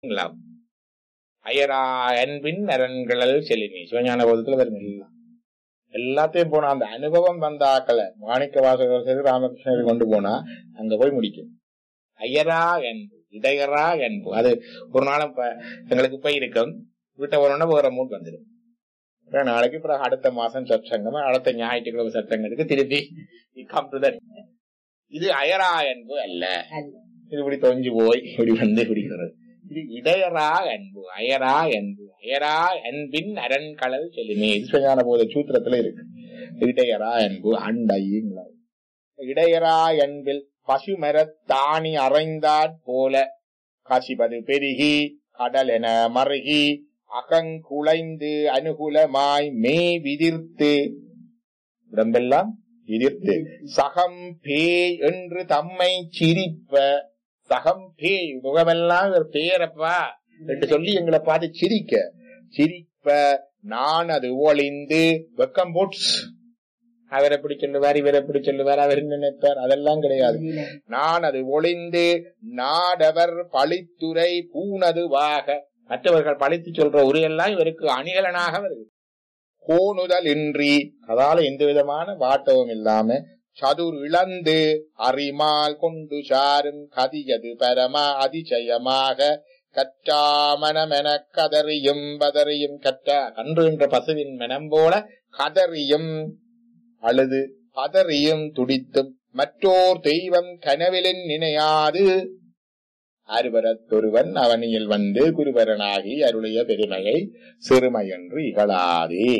Love அயரா அன்பின் அரண்களல் செலினி சிவஞான போதத்துல வரும் எல்லாம் எல்லாத்தையும் போனா அந்த அனுபவம் வந்த ஆக்களை மாணிக்க வாசகர் சரி ராமகிருஷ்ணர் கொண்டு போனா அங்க போய் முடிக்கும் ஐயரா அன்பு இடையரா அன்பு அது ஒரு நாளும் இப்ப எங்களுக்கு போய் இருக்கும் வீட்டை வரணும்னா வேற மூட் வந்துடும் அப்புறம் நாளைக்கு அப்புறம் அடுத்த மாசம் சற்சங்கம் அடுத்த ஞாயிற்றுக்கிழமை சற்சங்கத்துக்கு திருப்பி கம் டு இது அயரா அன்பு அல்ல அல்ல. இது இப்படி தொஞ்சு போய் இப்படி வந்து இப்படிங்கிறது இது இடையரா அன்பு அயரா அன்பு அயரா அன்பின் அரண்களல் செல்லுமே இது சுஞான போத சூத்திரத்துல இருக்கு இடையரா அன்பு அண்டையுங்களா இடையரா அன்பில் பசுமரத் தானி அறைந்தாற் போல காசிபது பெருகி கடல் என மருகி அகங்குலைந்து அனுகூலமாய் மே விதிர்த்து உடம்பெல்லாம் விதிர்த்து சகம் பேய் என்று தம்மை சிரிப்ப சகம் பேய் முகமெல்லாம் இவர் பேரப்பா என்று சொல்லி எங்களை பார்த்து சிரிக்க சிரிப்ப நான் அது ஒளிந்து வெக்கம் போட்ஸ் அவர் எப்படி சொல்லுவார் இவர் எப்படி சொல்லுவார் அவர் என்ன நினைப்பார் அதெல்லாம் கிடையாது நான் அது ஒளிந்து நாடவர் பழித்துரை பூனதுவாக மற்றவர்கள் பழித்து சொல்ற உரையெல்லாம் இவருக்கு அணிகலனாக வருது கோணுதல் இன்றி அதால எந்த விதமான வாட்டவும் இல்லாம சதுர் இழந்து அறிமால் கொண்டு சாரும் கதியது பரமா அதிசயமாக கற்றாமனமென கதறியும் பதறியும் கற்ற கன்று என்ற பசுவின் மனம் போல கதறியும் அழுது பதறியும் துடித்தும் மற்றோர் தெய்வம் கனவிலின் நினையாது அருவரத்தொருவன் அவனியில் வந்து குருவரனாகி அருளிய பெருமையை சிறுமையென்று இகழாதே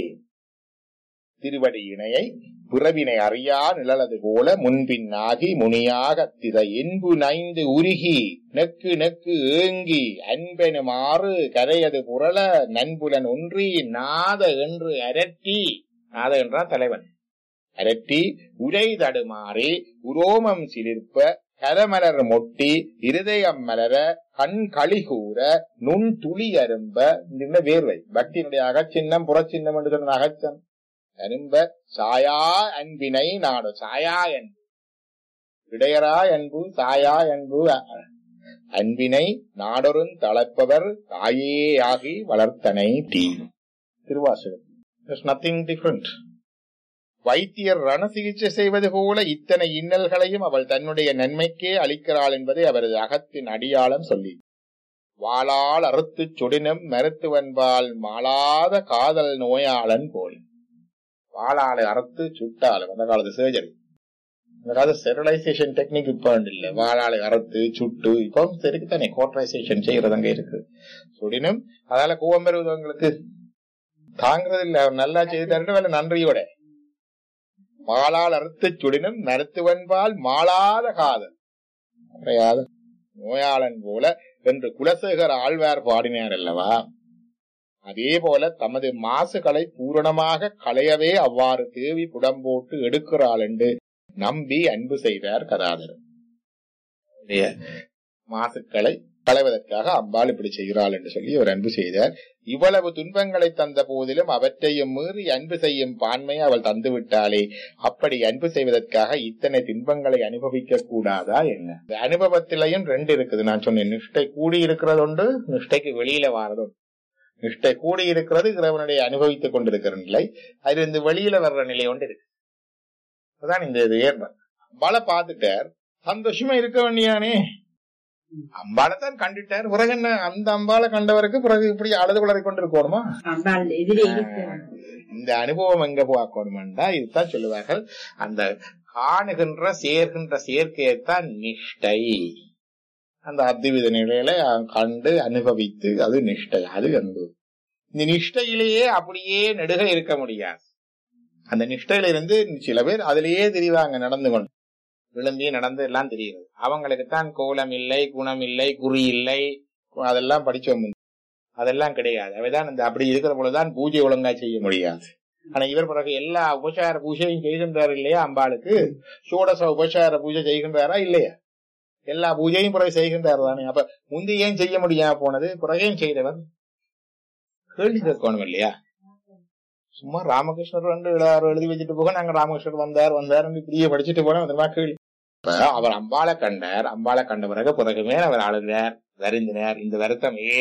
திருவடி இணையை பிறவினை அறியா நிழலது போல முன்பின்னாகி முனியாக திதை இன்பு நைந்து உருகி நெக்கு நெக்கு ஏங்கி அன்பெனுமாறு கரையது புரள நண்புலன் ஒன்றி நாத என்று அரட்டி நாத என்றால் தலைவன் அரட்டி உரை தடுமாறி உரோமம் சிலிர்ப்ப கரமலர் மொட்டி இருதயம் மலர கண் களிகூற நுண் துளி அரும்ப இந்த வேர்வை பக்தியினுடைய அகச்சின்னம் புறச்சின்னம் என்று சொன்ன அகச்சம் அரும்ப சாயா அன்பினை நாடு சாயா அன்பு இடையரா அன்பு சாயா அன்பு அ- அன்பினை நாடொருன் தளர்ப்பவர் தாயேயாகி வளர்த்தனை தீ திருவாசகம் நத்திங் டிஃபரண்ட் வைத்தியர் ரண சிகிச்சை செய்வது போல இத்தனை இன்னல்களையும் அவள் தன்னுடைய நன்மைக்கே அளிக்கிறாள் என்பதை அவரது அகத்தின் அடியாளம் சொல்லி வாளால் அறுத்துச் சுடினும் மருத்துவன்பால் மாளாத காதல் நோயாளன் போல் வாளாலை அறுத்து சுட்டாலும் அந்த காலத்து சர்ஜரி அந்த காலத்து ஸ்டெரிலைசேஷன் டெக்னிக் இப்ப இல்ல வாளாலை அறுத்து சுட்டு இப்போ சரிக்கு தானே கோட்டரைசேஷன் செய்யறது அங்க இருக்கு சுடினும் அதால கோவம் பெறுவதவங்களுக்கு தாங்கிறது இல்ல அவர் நல்லா செய்தாரு வேலை நன்றியோட மாளால் அறுத்துச் சுடினும் மருத்துவன்பால் மாளாத காதல் குறையாத நோயாளன் போல என்று குலசேகர ஆழ்வார் பாடினார் அல்லவா அதே போல தமது மாசுகளை பூரணமாக களையவே அவ்வாறு தேவி புடம்போட்டு எடுக்கிறாள் என்று நம்பி அன்பு செய்தார் கதாதரன் அவருடைய மாசுக்களை களைவதற்காக அம்பாள் இப்படி செய்கிறாள் என்று சொல்லி அவர் அன்பு செய்தார் இவ்வளவு துன்பங்களை தந்த போதிலும் அவற்றையும் மீறி அன்பு செய்யும் பான்மையை அவள் தந்து விட்டாளே அப்படி அன்பு செய்வதற்காக இத்தனை துன்பங்களை அனுபவிக்க கூடாதா என்ன இந்த அனுபவத்திலையும் ரெண்டு இருக்குது நான் சொன்னேன் நிஷ்டை கூடி இருக்கிறது உண்டு நிஷ்டைக்கு வெளியில வாரது உண்டு நிஷ்டை கூடி இருக்கிறது இறைவனுடைய அனுபவித்துக் கொண்டிருக்கிற நிலை அது இந்த வெளியில வர்ற நிலை ஒன்று இருக்கு அதான் இந்த இது ஏற்பம் அம்பாளை பார்த்துட்டார் சந்தோஷமா இருக்க வேண்டியானே அம்பாளைத்தான் கண்டுட்டார் பிறகு என்ன அந்த அம்பாளை கண்டவருக்கு பிறகு இப்படி அழுது குளறி கொண்டு இருக்கணுமா அம்பாள் எதிரே இருக்கு இந்த அனுபவம் எங்க பார்க்கணும்டா இதுதான் சொல்லுவார்கள் அந்த காணுகின்ற சேர்கின்ற சேர்க்கையைத்தான் நிஷ்டை அந்த அத்வித நிலையில கண்டு அனுபவித்து அது நிஷ்டை அது அன்பு இந்த நிஷ்டையிலேயே அப்படியே நெடுக இருக்க முடியாது அந்த நிஷ்டையில இருந்து சில பேர் அதிலேயே தெரிவாங்க நடந்து கொண்டு விழும்பி நடந்து எல்லாம் தெரியுது அவங்களுக்கு தான் கோலம் இல்லை குணம் இல்லை குறி இல்லை அதெல்லாம் படிச்சோம் அதெல்லாம் கிடையாது அவைதான் அந்த அப்படி இருக்கிற பொழுதுதான் பூஜை ஒழுங்கா செய்ய முடியாது ஆனா இவர் பிறகு எல்லா உபசார பூஜையும் செய்கின்றார் இல்லையா அம்பாளுக்கு சோடச உபசார பூஜை செய்கின்றாரா இல்லையா எல்லா பூஜையும் பிறகு செய்கின்றார் தானே அப்ப முந்தி ஏன் செய்ய முடியாம போனது பிறகையும் செய்தவர் கேள்வி கேட்கணும் இல்லையா சும்மா ராமகிருஷ்ணர் வந்து எழுதாறு எழுதி வச்சுட்டு போக நாங்க ராமகிருஷ்ணர் வந்தார் வந்தார் இப்படியே படிச்சுட்டு போனோம் அந்த மாதிரி கேள்வி அப்ப அவர் அம்பாளை கண்டார் அம்பாளை கண்ட பிறகு பிறகுமே அவர் அழுதார் வருந்தினார் இந்த வருத்தம் ஏன்